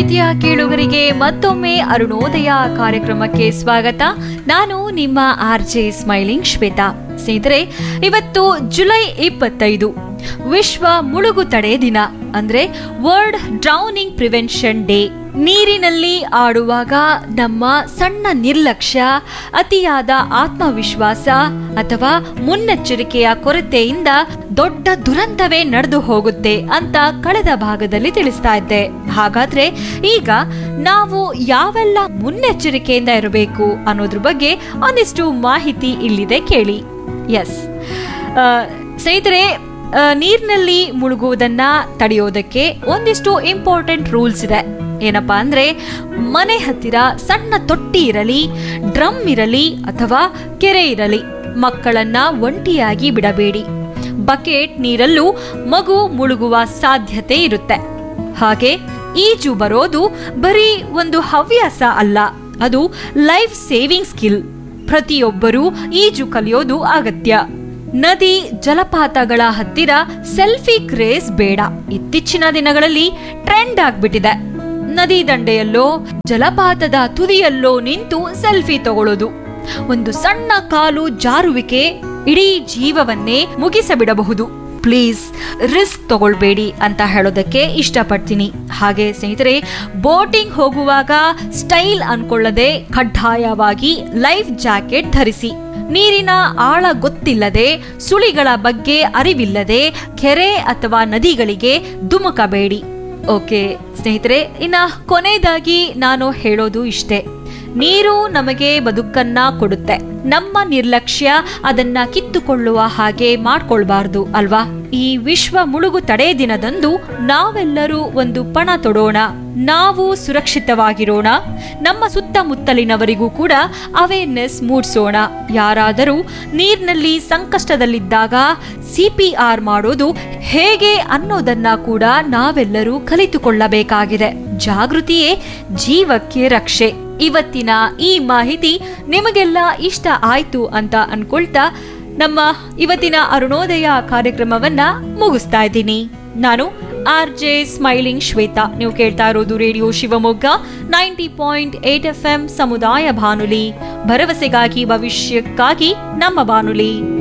ಪ್ರೀತಿಯ ಕೇಳುಗರಿಗೆ ಮತ್ತೊಮ್ಮೆ ಅರುಣೋದಯ ಕಾರ್ಯಕ್ರಮಕ್ಕೆ ಸ್ವಾಗತ ನಾನು ನಿಮ್ಮ ಆರ್ ಜೆ ಸ್ಮೈಲಿಂಗ್ ಶ್ವೇತಾ ಸ್ನೇಹಿತರೆ ಇವತ್ತು ಜುಲೈ ಇಪ್ಪತ್ತೈದು ವಿಶ್ವ ಮುಳುಗು ತಡೆ ದಿನ ಅಂದ್ರೆ ವರ್ಲ್ಡ್ ಡ್ರೌನಿಂಗ್ ಪ್ರಿವೆನ್ಷನ್ ಡೇ ನೀರಿನಲ್ಲಿ ಆಡುವಾಗ ನಮ್ಮ ಸಣ್ಣ ನಿರ್ಲಕ್ಷ್ಯ ಅತಿಯಾದ ಆತ್ಮವಿಶ್ವಾಸ ಅಥವಾ ಮುನ್ನೆಚ್ಚರಿಕೆಯ ಕೊರತೆಯಿಂದ ದೊಡ್ಡ ದುರಂತವೇ ನಡೆದು ಹೋಗುತ್ತೆ ಅಂತ ಕಳೆದ ಭಾಗದಲ್ಲಿ ತಿಳಿಸ್ತಾ ಇದ್ದೆ ಹಾಗಾದ್ರೆ ಈಗ ನಾವು ಯಾವೆಲ್ಲ ಮುನ್ನೆಚ್ಚರಿಕೆಯಿಂದ ಇರಬೇಕು ಅನ್ನೋದ್ರ ಬಗ್ಗೆ ಒಂದಿಷ್ಟು ಮಾಹಿತಿ ಇಲ್ಲಿದೆ ಕೇಳಿ ಎಸ್ ಸ್ನೇಹಿತರೆ ಆ, ನೀರಿನಲ್ಲಿ ಮುಳುಗುವುದನ್ನ ತಡೆಯೋದಕ್ಕೆ ಒಂದಿಷ್ಟು ಇಂಪಾರ್ಟೆಂಟ್ ರೂಲ್ಸ್ ಇದೆ ಏನಪ್ಪಾ ಅಂದ್ರೆ ಮನೆ ಹತ್ತಿರ ಸಣ್ಣ ತೊಟ್ಟಿ ಇರಲಿ ಡ್ರಮ್ ಇರಲಿ ಅಥವಾ ಕೆರೆ ಇರಲಿ ಮಕ್ಕಳನ್ನ ಒಂಟಿಯಾಗಿ ಬಿಡಬೇಡಿ ಬಕೆಟ್ ನೀರಲ್ಲೂ ಮಗು ಮುಳುಗುವ ಸಾಧ್ಯತೆ ಇರುತ್ತೆ ಹಾಗೆ ಈಜು ಬರೋದು ಬರೀ ಒಂದು ಹವ್ಯಾಸ ಅಲ್ಲ ಅದು ಲೈಫ್ ಸೇವಿಂಗ್ ಸ್ಕಿಲ್ ಪ್ರತಿಯೊಬ್ಬರೂ ಈಜು ಕಲಿಯೋದು ಅಗತ್ಯ ನದಿ ಜಲಪಾತಗಳ ಹತ್ತಿರ ಸೆಲ್ಫಿ ಕ್ರೇಜ್ ಬೇಡ ಇತ್ತೀಚಿನ ದಿನಗಳಲ್ಲಿ ಟ್ರೆಂಡ್ ಆಗ್ಬಿಟ್ಟಿದೆ ನದಿ ದಂಡೆಯಲ್ಲೋ ಜಲಪಾತದ ತುದಿಯಲ್ಲೋ ನಿಂತು ಸೆಲ್ಫಿ ತಗೊಳ್ಳೋದು ಒಂದು ಸಣ್ಣ ಕಾಲು ಜಾರುವಿಕೆ ಇಡೀ ಜೀವವನ್ನೇ ಮುಗಿಸಬಿಡಬಹುದು ಪ್ಲೀಸ್ ರಿಸ್ಕ್ ತಗೊಳ್ಬೇಡಿ ಅಂತ ಹೇಳೋದಕ್ಕೆ ಇಷ್ಟಪಡ್ತೀನಿ ಹಾಗೆ ಸ್ನೇಹಿತರೆ ಬೋಟಿಂಗ್ ಹೋಗುವಾಗ ಸ್ಟೈಲ್ ಅನ್ಕೊಳ್ಳದೆ ಕಡ್ಡಾಯವಾಗಿ ಲೈಫ್ ಜಾಕೆಟ್ ಧರಿಸಿ ನೀರಿನ ಆಳ ಗೊತ್ತಿಲ್ಲದೆ ಸುಳಿಗಳ ಬಗ್ಗೆ ಅರಿವಿಲ್ಲದೆ ಕೆರೆ ಅಥವಾ ನದಿಗಳಿಗೆ ಧುಮುಕಬೇಡಿ ಓಕೆ ಸ್ನೇಹಿತರೆ ಇನ್ನ ಕೊನೆಯದಾಗಿ ನಾನು ಹೇಳೋದು ಇಷ್ಟೇ ನೀರು ನಮಗೆ ಬದುಕನ್ನ ಕೊಡುತ್ತೆ ನಮ್ಮ ನಿರ್ಲಕ್ಷ್ಯ ಅದನ್ನ ಕಿತ್ತುಕೊಳ್ಳುವ ಹಾಗೆ ಮಾಡ್ಕೊಳ್ಬಾರ್ದು ಅಲ್ವಾ ಈ ವಿಶ್ವ ಮುಳುಗು ತಡೆ ದಿನದಂದು ನಾವೆಲ್ಲರೂ ಒಂದು ಪಣ ತೊಡೋಣ ನಾವು ಸುರಕ್ಷಿತವಾಗಿರೋಣ ನಮ್ಮ ಸುತ್ತಮುತ್ತಲಿನವರಿಗೂ ಕೂಡ ಅವೇರ್ನೆಸ್ ಮೂಡಿಸೋಣ ಯಾರಾದರೂ ನೀರಿನಲ್ಲಿ ಸಂಕಷ್ಟದಲ್ಲಿದ್ದಾಗ ಸಿ ಪಿ ಆರ್ ಮಾಡೋದು ಹೇಗೆ ಅನ್ನೋದನ್ನ ಕೂಡ ನಾವೆಲ್ಲರೂ ಕಲಿತುಕೊಳ್ಳಬೇಕಾಗಿದೆ ಜಾಗೃತಿಯೇ ಜೀವಕ್ಕೆ ರಕ್ಷೆ ಇವತ್ತಿನ ಈ ಮಾಹಿತಿ ನಿಮಗೆಲ್ಲ ಇಷ್ಟ ಆಯ್ತು ಅಂತ ಅನ್ಕೊಳ್ತಾ ನಮ್ಮ ಇವತ್ತಿನ ಅರುಣೋದಯ ಕಾರ್ಯಕ್ರಮವನ್ನ ಮುಗಿಸ್ತಾ ಇದ್ದೀನಿ ನಾನು ಆರ್ ಜೆ ಸ್ಮೈಲಿಂಗ್ ಶ್ವೇತಾ ನೀವು ಕೇಳ್ತಾ ಇರೋದು radio Shivamogga ninety point eight F M ಸಮುದಾಯ ಬಾನುಲಿ ಭರವಸೆಗಾಗಿ ಭವಿಷ್ಯಕ್ಕಾಗಿ ನಮ್ಮ ಬಾನುಲಿ